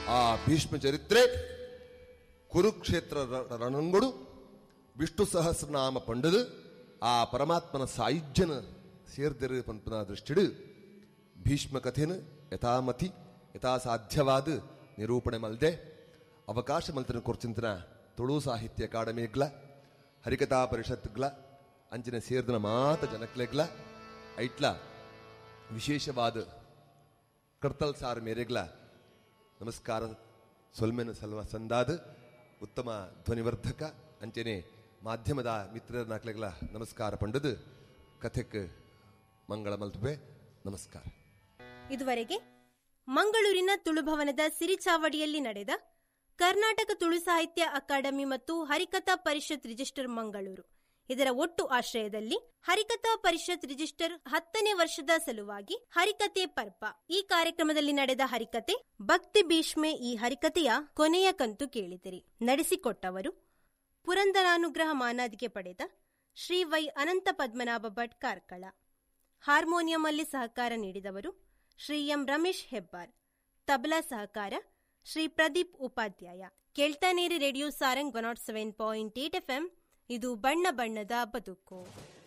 ಆ ಭೀಷ್ಮ ಚರಿತ್ರೆ ಕುರುಕ್ಷೇತ್ರ ರ- ರಣಂಗೊಡು ವಿಷ್ಣು ಸಹಸ್ರನಾಮ ಪಂಡದು ಆ ಪರಮಾತ್ಮನ ಸಾಯುಜ್ಯನ ಸೇರ್ದಿರು ಪಂಪನ ದೃಷ್ಟಿಡು ಭೀಷ್ಮ ಕಥೆನ ಯಥಾಮತಿ ಯಥಾಸಾಧ್ಯವಾದ ನಿರೂಪಣೆ ಮಲ್ದೆ ಅವಕಾಶ ಮಲ್ತನ ಕುರ್ಚಿಂತನ ತುಳು ಸಾಹಿತ್ಯ ಅಕಾಡೆಮಿಗ್ಲ ಹರಿಕಥಾ ಪರಿಷತ್ಗ್ಲ ಅಂಚಿನ ಸೇರ್ದನ ಮಾತ ಜನಕ್ಲೆಗ್ಲ ಐಟ್ಲ ವಿಶೇಷವಾದ ಕರ್ತಲ್ ಸಾರ್ ಮೇರೆಗ್ಲ ನಮಸ್ಕಾರ ಸೊಲ್ಮೆನ ಸಲ್ವ ಸಂದಾದ ಉತ್ತಮ ಧ್ವನಿವರ್ಧಕ ಅಂಚನೆ ಮಾಧ್ಯಮದ ಮಿತ್ರರ ನಾಕ್ಲೆಗ್ಲ ನಮಸ್ಕಾರ ಪಂಡದು ಕಥೆಕ್ ಮಂಗಳ ಮಲ್ತುವೆ ನಮಸ್ಕಾರ ಇದುವರೆಗೆ ಮಂಗಳೂರಿನ ತುಳುಭವನದ ಸಿರಿಚಾವಡಿಯಲ್ಲಿ ನಡೆದ ಕರ್ನಾಟಕ ತುಳು ಸಾಹಿತ್ಯ ಅಕಾಡೆಮಿ ಮತ್ತು ಹರಿಕಥಾ ಪರಿಷತ್ ರಿಜಿಸ್ಟರ್ ಮಂಗಳೂರು ಇದರ ಒಟ್ಟು ಆಶ್ರಯದಲ್ಲಿ ಹರಿಕಥಾ ಪರಿಷತ್ ರಿಜಿಸ್ಟರ್ ಹತ್ತನೇ ವರ್ಷದ ಸಲುವಾಗಿ ಹರಿಕತೆ ಪರ್ಪ ಈ ಕಾರ್ಯಕ್ರಮದಲ್ಲಿ ನಡೆದ ಹರಿಕತೆ ಭಕ್ತಿ ಭೀಷ್ಮೆ ಈ ಹರಿಕತೆಯ ಕೊನೆಯ ಕಂತು ಕೇಳಿದಿರಿ ನಡೆಸಿಕೊಟ್ಟವರು ಪುರಂದರಾನುಗ್ರಹ ಮಾನಾದಿಗೆ ಪಡೆದ ಶ್ರೀ ವೈ ಅನಂತ ಪದ್ಮನಾಭ ಭಟ್ ಕಾರ್ಕಳ ಹಾರ್ಮೋನಿಯಂನಲ್ಲಿ ಸಹಕಾರ ನೀಡಿದವರು ಶ್ರೀ ಎಂ ರಮೇಶ್ ಹೆಬ್ಬಾರ್ ತಬಲಾ ಸಹಕಾರ ಶ್ರೀ ಪ್ರದೀಪ್ ಉಪಾಧ್ಯಾಯ ಕೇಳ್ತಾನೇರಿ radio Sarang one naught seven point eight F ಇದು ಬಣ್ಣ ಬಣ್ಣದ ಬದುಕು